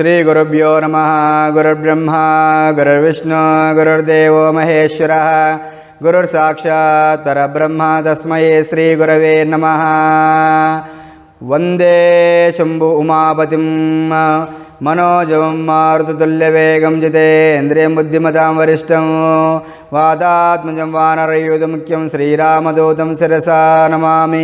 శ్రీగురుభ్యో నమ గురుర్బ్రహ్మ గురుర్విష్ణు గురుర్దేవో మహేశ్వర గురుర్సాక్షాత్ పరబ్రహ్మ తస్మై శ్రీగురవే నమ వందే శంభు ఉమాపతిం మనోజవం మారుతుల్యవేగం జితేంద్రియం బుద్ధిమతాం వరిష్టం వాతాత్మజం వానరయూధముఖ్యం శ్రీరామదూతం శిరసా నమామి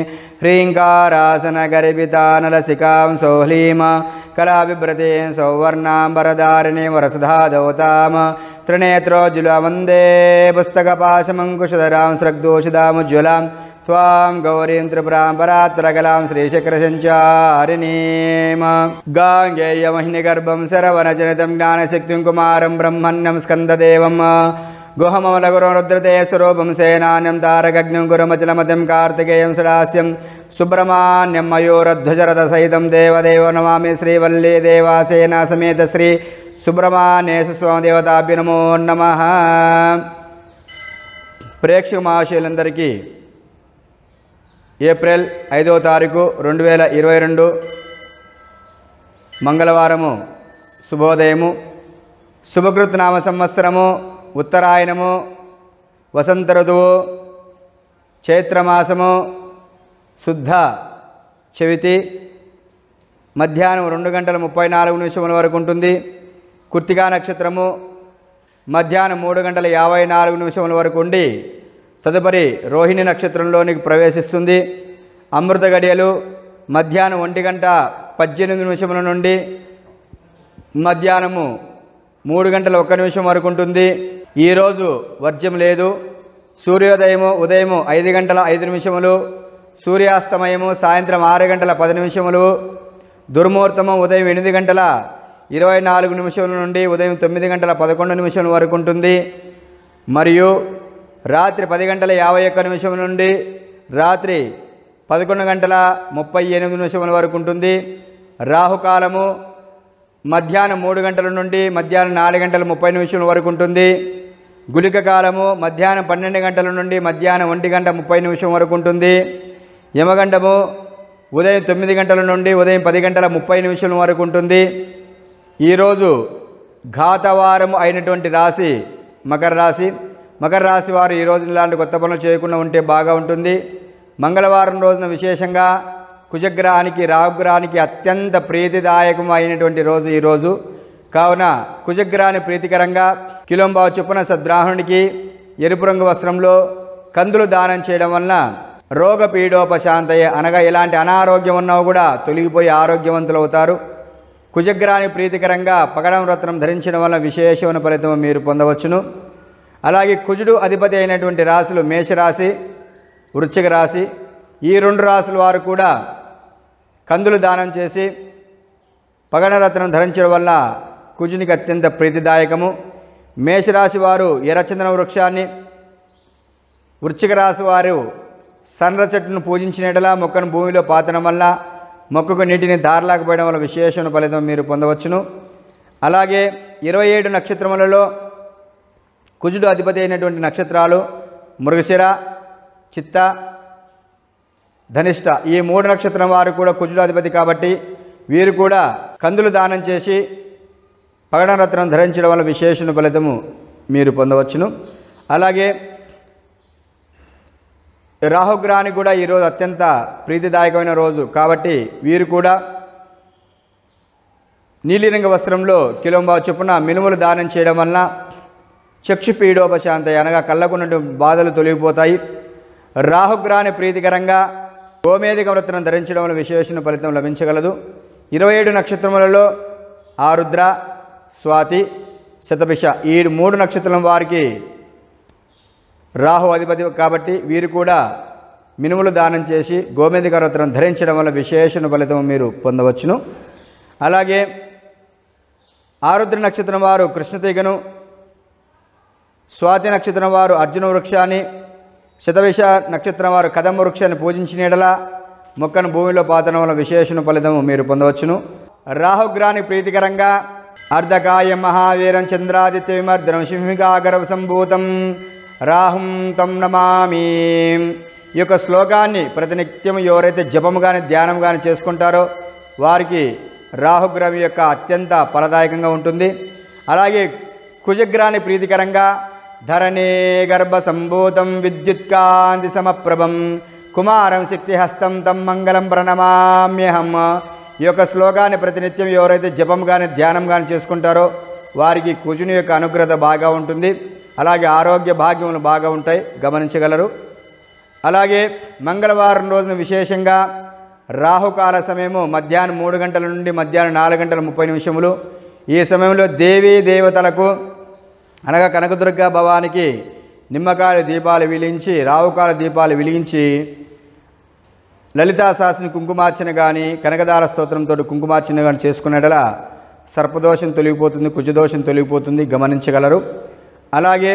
హ్రీంకారాసనగరిపితానలసికాం సౌహ్లీమ కళావిభ్రతీం సౌవర్ణాంబరధారిణి వరసుధాదౌతామ త్రినేత్రోజ్జుల వందే పుస్తకపాశమంకుశధరాం స్రగ్దోషిదాముజ్వలాం त्वां गौरीं त्रिपुरां परात्परकलां श्रीशक्रसञ्चारिणीं गाङ्गेयमहिनिगर्भं शरवनजनितं ज्ञानशक्तिं कुमारं ब्रह्मण्यं स्कन्ददेवं गुहममलगुरुरुद्रते स्वरूपं सेनान्यं तारकग्निं गुरुमचलमतिं कार्तिकेयं सदास्यं सुब्रह्माण्यं मयूरध्वजरथसहितं देवदेव नमामि श्रीवल्ली देवासेना समेत श्री సుబ్రహ్మణ్యేశ్వర స్వామి దేవతాభ్య నమో నమ ప్రేక్షక మహాశయులందరికీ ఏప్రిల్ ఐదవ తారీఖు రెండు వేల ఇరవై రెండు మంగళవారము శుభోదయము శుభకృత్ నామ సంవత్సరము ఉత్తరాయణము వసంత ఋతువు చైత్రమాసము శుద్ధ చవితి మధ్యాహ్నం రెండు గంటల ముప్పై నాలుగు నిమిషముల వరకు ఉంటుంది కృత్తికా నక్షత్రము మధ్యాహ్నం మూడు గంటల యాభై నాలుగు నిమిషముల వరకు ఉండి తదుపరి రోహిణి నక్షత్రంలోనికి ప్రవేశిస్తుంది అమృత గడియలు మధ్యాహ్నం ఒంటి గంట పద్దెనిమిది నిమిషముల నుండి మధ్యాహ్నము మూడు గంటల ఒక్క నిమిషం వరకు ఉంటుంది ఈరోజు వర్జ్యం లేదు సూర్యోదయము ఉదయము ఐదు గంటల ఐదు నిమిషములు సూర్యాస్తమయము సాయంత్రం ఆరు గంటల పది నిమిషములు దుర్ముహూర్తము ఉదయం ఎనిమిది గంటల ఇరవై నాలుగు నిమిషముల నుండి ఉదయం తొమ్మిది గంటల పదకొండు నిమిషముల వరకు ఉంటుంది మరియు రాత్రి పది గంటల యాభై ఒక్క నిమిషం నుండి రాత్రి పదకొండు గంటల ముప్పై ఎనిమిది నిమిషముల వరకు ఉంటుంది రాహుకాలము మధ్యాహ్నం మూడు గంటల నుండి మధ్యాహ్నం నాలుగు గంటల ముప్పై నిమిషముల వరకు ఉంటుంది గుళిక కాలము మధ్యాహ్నం పన్నెండు గంటల నుండి మధ్యాహ్నం ఒంటి గంట ముప్పై నిమిషం వరకు ఉంటుంది యమగండము ఉదయం తొమ్మిది గంటల నుండి ఉదయం పది గంటల ముప్పై నిమిషాల వరకు ఉంటుంది ఈరోజు ఘాతవారము అయినటువంటి రాశి మకర రాశి మకర రాశి వారు ఈ రోజు ఇలాంటి కొత్త పనులు చేయకుండా ఉంటే బాగా ఉంటుంది మంగళవారం రోజున విశేషంగా కుజగ్రహానికి రాహుగ్రహానికి అత్యంత ప్రీతిదాయకం అయినటువంటి రోజు ఈరోజు కావున కుజగ్రహాన్ని ప్రీతికరంగా కిలోంబావు చొప్పున సద్రాహునికి ఎరుపు రంగు వస్త్రంలో కందులు దానం చేయడం వలన రోగ పీడోపశాంతయ అనగా ఎలాంటి అనారోగ్యం ఉన్నా కూడా తొలగిపోయి ఆరోగ్యవంతులు అవుతారు కుజగ్రహాన్ని ప్రీతికరంగా పగడం రత్నం ధరించడం వల్ల విశేషమైన ఫలితం మీరు పొందవచ్చును అలాగే కుజుడు అధిపతి అయినటువంటి రాశులు మేషరాశి వృశ్చిక రాశి ఈ రెండు రాశుల వారు కూడా కందులు దానం చేసి పగడరత్నం ధరించడం వల్ల కుజునికి అత్యంత ప్రీతిదాయకము మేషరాశి వారు ఎర్రచందన వృక్షాన్ని వృశ్చిక రాశి వారు సన్ర చెట్టును పూజించినట్లా మొక్కను భూమిలో పాతడం వల్ల మొక్కకు నీటిని దారలాకపోయడం వల్ల విశేషణ ఫలితం మీరు పొందవచ్చును అలాగే ఇరవై ఏడు నక్షత్రములలో కుజుడు అధిపతి అయినటువంటి నక్షత్రాలు మృగశిర చిత్త ధనిష్ట ఈ మూడు నక్షత్రం వారు కూడా కుజుడు అధిపతి కాబట్టి వీరు కూడా కందులు దానం చేసి పగడరత్నం ధరించడం వల్ల విశేషణ ఫలితము మీరు పొందవచ్చును అలాగే రాహుగ్రహానికి కూడా ఈరోజు అత్యంత ప్రీతిదాయకమైన రోజు కాబట్టి వీరు కూడా నీలిరంగ వస్త్రంలో కిలోంబా చొప్పున మినుములు దానం చేయడం వలన చక్షుపీడోపశాంత అనగా కళ్ళకున్నట్టు బాధలు తొలగిపోతాయి రాహుగ్రహాన్ని ప్రీతికరంగా గోమేధిక వృత్తం ధరించడం వల్ల విశేషణ ఫలితం లభించగలదు ఇరవై ఏడు నక్షత్రములలో ఆరుద్ర స్వాతి శతభిష ఈ మూడు నక్షత్రం వారికి రాహు అధిపతి కాబట్టి వీరు కూడా మినుములు దానం చేసి గోమేధిక వృత్తం ధరించడం వల్ల విశేషణ ఫలితం మీరు పొందవచ్చును అలాగే ఆరుద్ర నక్షత్రం వారు కృష్ణతీగను స్వాతి నక్షత్రం వారు అర్జున వృక్షాన్ని శతవిష నక్షత్రం వారు కదమ్మ వృక్షాన్ని పూజించిన మొక్కను భూమిలో పాతడం వల్ల విశేషణ ఫలితము మీరు పొందవచ్చును రాహుగ్రాని ప్రీతికరంగా అర్ధకాయం మహావీరం చంద్రాదిత్య విమర్దనం సింహికాగరవ సంభూతం రాహుం తం నమామి ఈ యొక్క శ్లోకాన్ని ప్రతినిత్యం ఎవరైతే జపము కానీ ధ్యానం కానీ చేసుకుంటారో వారికి రాహుగ్రహం యొక్క అత్యంత ఫలదాయకంగా ఉంటుంది అలాగే కుజగ్రాని ప్రీతికరంగా ధరణే గర్భ సంభూతం విద్యుత్కాంతి సమప్రభం కుమారం శక్తిహస్తం తం మంగళం ప్రణమామ్యహం ఈ యొక్క శ్లోకాన్ని ప్రతినిత్యం ఎవరైతే జపం కానీ ధ్యానం కానీ చేసుకుంటారో వారికి కుజుని యొక్క అనుగ్రహత బాగా ఉంటుంది అలాగే ఆరోగ్య భాగ్యములు బాగా ఉంటాయి గమనించగలరు అలాగే మంగళవారం రోజున విశేషంగా రాహుకాల సమయము మధ్యాహ్నం మూడు గంటల నుండి మధ్యాహ్నం నాలుగు గంటల ముప్పై నిమిషములు ఈ సమయంలో దేవీ దేవతలకు అనగా కనకదుర్గ భవానికి నిమ్మకాయల దీపాలు వెలిగించి రావుకాల దీపాలు వెలిగించి లలితా శాస్త్రిని కుంకుమార్చన కానీ కనకదార స్తోత్రంతో కుంకుమార్చన కానీ చేసుకునేటలా సర్పదోషం తొలగిపోతుంది కుజదోషం తొలగిపోతుంది గమనించగలరు అలాగే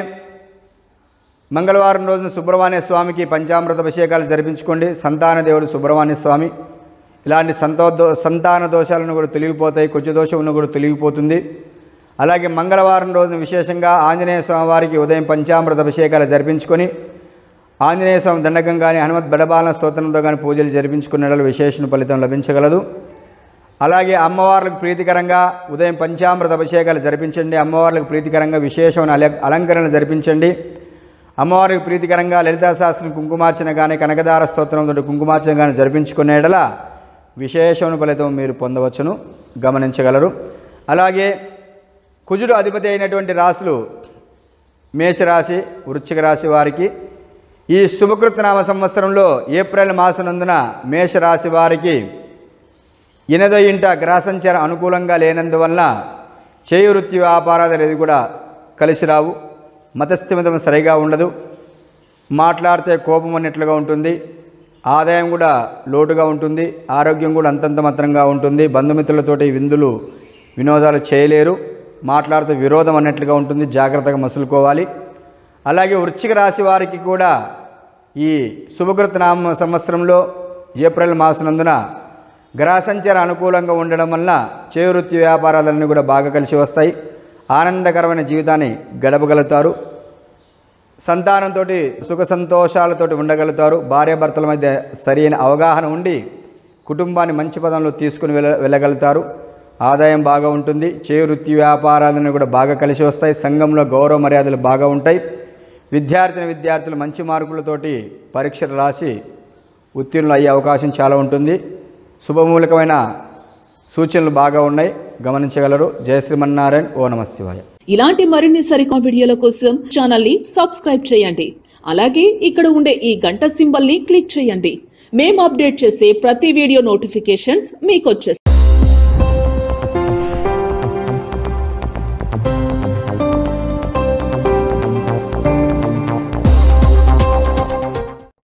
మంగళవారం రోజున సుబ్రహ్మణ్య స్వామికి పంచామృత అభిషేకాలు జరిపించుకోండి సంతాన దేవుడు సుబ్రహ్మణ్య స్వామి ఇలాంటి సంతో సంతాన దోషాలను కూడా తొలగిపోతాయి కుజదోషం కూడా తొలగిపోతుంది అలాగే మంగళవారం రోజున విశేషంగా ఆంజనేయ స్వామి వారికి ఉదయం పంచామృత అభిషేకాలు జరిపించుకొని ఆంజనేయ స్వామి దండకం కానీ హనుమత్ బెడబాలన స్తోత్రంతో కానీ పూజలు జరిపించుకున్న విశేషణ ఫలితం లభించగలదు అలాగే అమ్మవార్లకు ప్రీతికరంగా ఉదయం పంచామృత అభిషేకాలు జరిపించండి అమ్మవార్లకు ప్రీతికరంగా విశేషమైన అల అలంకరణ జరిపించండి అమ్మవారికి ప్రీతికరంగా లలితా శాస్త్రం కుంకుమార్చన కానీ కనకదార స్తోత్రంతో కుంకుమార్చన కానీ జరిపించుకునేటలా విశేషమైన ఫలితం మీరు పొందవచ్చును గమనించగలరు అలాగే కుజుడు అధిపతి అయినటువంటి రాశులు మేషరాశి వృశ్చిక రాశి వారికి ఈ శుభకృతనామ సంవత్సరంలో ఏప్రిల్ మాసనందున మేషరాశి వారికి ఎనదో ఇంట గ్రహసంచార అనుకూలంగా లేనందువలన చేయి వృత్తి వ్యాపారాలు అనేది కూడా కలిసి రావు మతస్థిమితం సరిగా ఉండదు మాట్లాడితే కోపం అన్నట్లుగా ఉంటుంది ఆదాయం కూడా లోటుగా ఉంటుంది ఆరోగ్యం కూడా అంతంత మాత్రంగా ఉంటుంది బంధుమిత్రులతోటి విందులు వినోదాలు చేయలేరు మాట్లాడితే విరోధం అన్నట్లుగా ఉంటుంది జాగ్రత్తగా మసులుకోవాలి అలాగే వృశ్చిక రాశి వారికి కూడా ఈ శుభకృత నామ సంవత్సరంలో ఏప్రిల్ మాసనందున గ్రహ సంచార అనుకూలంగా ఉండడం వలన చేవృత్తి వ్యాపారాలన్నీ కూడా బాగా కలిసి వస్తాయి ఆనందకరమైన జీవితాన్ని గడపగలుగుతారు సంతానంతో సుఖ సంతోషాలతోటి ఉండగలుగుతారు భార్యాభర్తల మధ్య సరైన అవగాహన ఉండి కుటుంబాన్ని మంచి పదంలో తీసుకుని వెళ్ళ వెళ్ళగలుగుతారు ఆదాయం బాగా ఉంటుంది చేయి వృత్తి వ్యాపారాలను కూడా బాగా కలిసి వస్తాయి సంఘంలో గౌరవ మర్యాదలు బాగా ఉంటాయి విద్యార్థిని విద్యార్థులు మంచి మార్కులతోటి పరీక్షలు రాసి ఉత్తీర్ణులు అయ్యే అవకాశం చాలా ఉంటుంది శుభమూలకమైన సూచనలు బాగా ఉన్నాయి గమనించగలరు జయ శ్రీమన్నారాయణ ఓ నమ శివాయ ఇలాంటి మరిన్ని సరికొత్త వీడియోల కోసం ఛానల్ ని సబ్స్క్రైబ్ చేయండి అలాగే ఇక్కడ ఉండే ఈ గంట సింబల్ ని క్లిక్ చేయండి మేము అప్డేట్ చేసే ప్రతి వీడియో నోటిఫికేషన్స్ మీకు వచ్చేస్తాయి